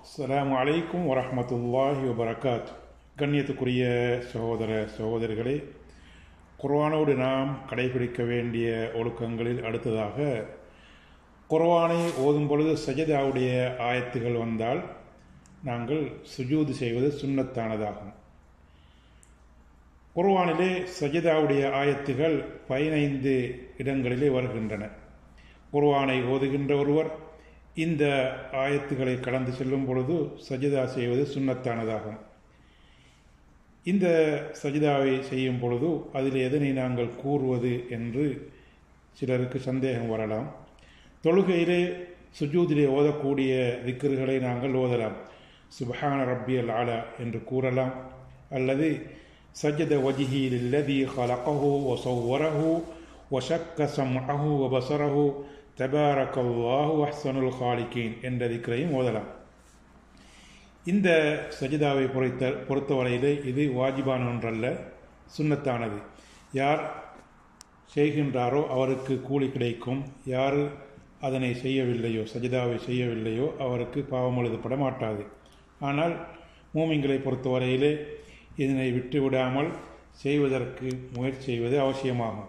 அஸ்ஸலாமு அலைக்கும் வரஹ்மத்துல்லாஹி வபரகாத் கண்ணியத்துக்குரிய சகோதர சகோதரிகளே குர்ஆனோடு நாம் கடைபிடிக்க வேண்டிய ஒழுக்கங்களில் அடுத்ததாக குர்ஆனை ஓதும் பொழுது சஜதாவுடைய ஆயத்துகள் வந்தால் நாங்கள் சுஜூது செய்வது சுன்னத்தானதாகும் குர்ஆனிலே சஜதாவுடைய ஆயத்துகள் பதினைந்து இடங்களிலே வருகின்றன குர்ஆனை ஓதுகின்ற ஒருவர் இந்த ஆயத்துகளை கடந்து செல்லும் பொழுது சஜிதா செய்வது சுன்னத்தானதாகும் இந்த சஜிதாவை செய்யும் பொழுது அதில் எதனை நாங்கள் கூறுவது என்று சிலருக்கு சந்தேகம் வரலாம் தொழுகையிலே சுஜூதிலே ஓதக்கூடிய திக்கர்களை நாங்கள் ஓதலாம் சுபஹான ரப்பியல் ஆலா என்று கூறலாம் அல்லது சஜத வஜிஹி லில்லதி خلقه وصوره وشك سمعه وبصره தபாரக் அல்லாஹு அஹ்சனுல் ஹாலிகீன் என்ற திக்கரையும் ஓதலாம் இந்த சஜிதாவை பொறுத்த பொறுத்தவரையிலே இது வாஜிபான ஒன்றல்ல சுன்னத்தானது யார் செய்கின்றாரோ அவருக்கு கூலி கிடைக்கும் யார் அதனை செய்யவில்லையோ சஜிதாவை செய்யவில்லையோ அவருக்கு பாவம் எழுதப்பட மாட்டாது ஆனால் மூமிங்களை பொறுத்தவரையிலே இதனை விட்டு விடாமல் செய்வதற்கு முயற்சி செய்வது அவசியமாகும்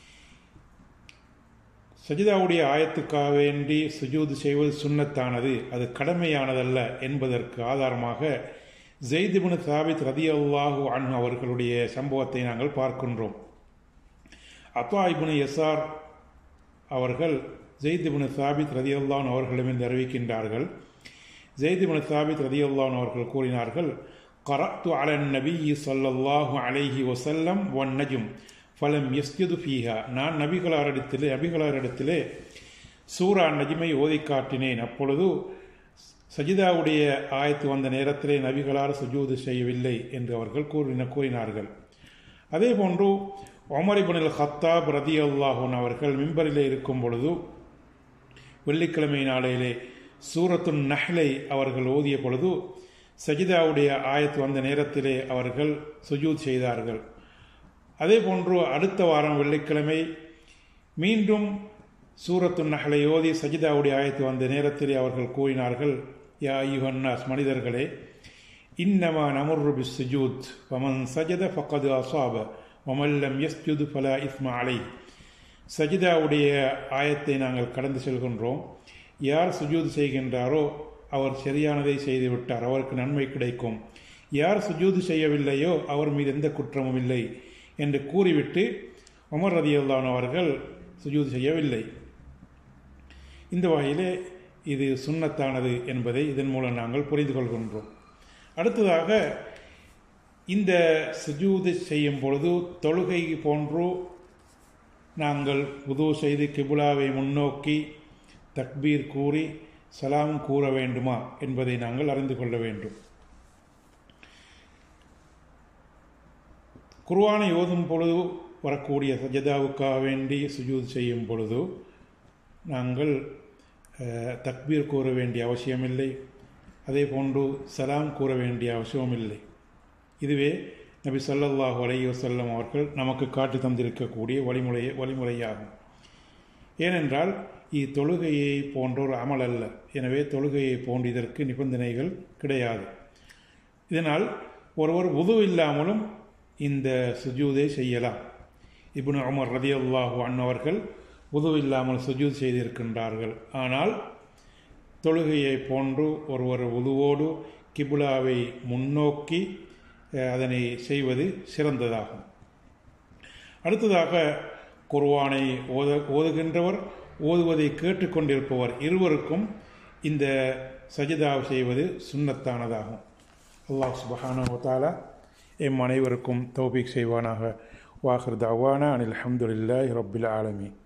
சஜிதாவுடைய ஆயத்துக்காக வேண்டி சுஜூது செய்வது சுண்ணத்தானது அது கடமையானதல்ல என்பதற்கு ஆதாரமாக ஜெய்திபுனு சாபித் ரதி அல்லாஹு அன் அவர்களுடைய சம்பவத்தை நாங்கள் பார்க்கின்றோம் அப்பா இபுனு எஸ்ஆர் அவர்கள் ஜெய்திபுனு சாபித் ரதி அல்லான் அவர்களிடமிருந்து அறிவிக்கின்றார்கள் ஜெய்திபுனு சாபித் ரதி அல்லான் அவர்கள் கூறினார்கள் கரத்து அலன் நபி சொல்லல்லாஹு அலைஹி வசல்லம் ஒன் நஜும் ஃபலம் எஸ்ஜது ஃபீஹா நான் நபிகளாரிடத்திலே நபிகளாரிடத்திலே சூரா நஜிமை ஓதி காட்டினேன் அப்பொழுது சஜிதாவுடைய ஆயத்து வந்த நேரத்திலே நபிகளார் சுஜூது செய்யவில்லை என்று அவர்கள் கூறின கூறினார்கள் அதே போன்று ஒமரிபனில் ஹத்தாப் ரதி அல்லாஹூன் அவர்கள் மிம்பரிலே இருக்கும் பொழுது வெள்ளிக்கிழமை நாளையிலே சூரத்துன் நஹ்லை அவர்கள் ஓதிய பொழுது சஜிதாவுடைய ஆயத்து வந்த நேரத்திலே அவர்கள் சுஜூத் செய்தார்கள் அதே போன்று அடுத்த வாரம் வெள்ளிக்கிழமை மீண்டும் சூரத்து நகலை ஓதி சஜிதாவுடைய ஆயத்து வந்த நேரத்தில் அவர்கள் கூறினார்கள் யா யுஹன்னாஸ் மனிதர்களே இன்னமா நமர்ரு பி சுஜூத் வமன் சஜத ஃபக்கது அசாப வமல்லம் எஸ்ஜுது ஃபலா இஸ்மா அலை சஜிதாவுடைய ஆயத்தை நாங்கள் கடந்து செல்கின்றோம் யார் சுஜூத் செய்கின்றாரோ அவர் சரியானதை செய்து விட்டார் அவருக்கு நன்மை கிடைக்கும் யார் சுஜூது செய்யவில்லையோ அவர் மீது எந்த குற்றமும் இல்லை என்று கூறிவிட்டு உமர் ரதி அல்லான் அவர்கள் சுஜூது செய்யவில்லை இந்த வகையிலே இது சுண்ணத்தானது என்பதை இதன் மூலம் நாங்கள் புரிந்து கொள்கின்றோம் அடுத்ததாக இந்த சுஜூது செய்யும் பொழுது தொழுகை போன்று நாங்கள் புது செய்து கிபுலாவை முன்னோக்கி தக்பீர் கூறி சலாம் கூற வேண்டுமா என்பதை நாங்கள் அறிந்து கொள்ள வேண்டும் குர்வானை ஓதும் பொழுது வரக்கூடிய சஜதாவுக்காக வேண்டி சுஜூத் செய்யும் பொழுது நாங்கள் தக்பீர் கூற வேண்டிய அவசியமில்லை அதே போன்று சலாம் கூற வேண்டிய அவசியமில்லை இதுவே நபி சல்லல்லாஹு அலைஹி வசல்லம் அவர்கள் நமக்கு காட்டி தந்திருக்கக்கூடிய வழிமுறை வழிமுறையாகும் ஏனென்றால் இது தொழுகையை போன்ற ஒரு அமல் அல்ல எனவே தொழுகையை போன்ற இதற்கு நிபந்தனைகள் கிடையாது இதனால் ஒருவர் உது இல்லாமலும் இந்த சுஜூதை செய்யலாம் இப்னு உமர் ரதி அல்லாஹு அன்னவர்கள் உதவு இல்லாமல் சுஜூத் செய்திருக்கின்றார்கள் ஆனால் தொழுகையை போன்று ஒருவர் உதுவோடு கிபுலாவை முன்னோக்கி அதனை செய்வது சிறந்ததாகும் அடுத்ததாக குர்வானை ஓத ஓதுகின்றவர் ஓதுவதை கேட்டுக்கொண்டிருப்பவர் இருவருக்கும் இந்த சஜிதா செய்வது சுண்ணத்தானதாகும் அல்லாஹ் சுபஹான தாலா எம் அனைவருக்கும் தௌபிக் செய்வானாக வாஹர் தாவானா அனில் அஹமதுல்லாஹி ரபில் ஆலமி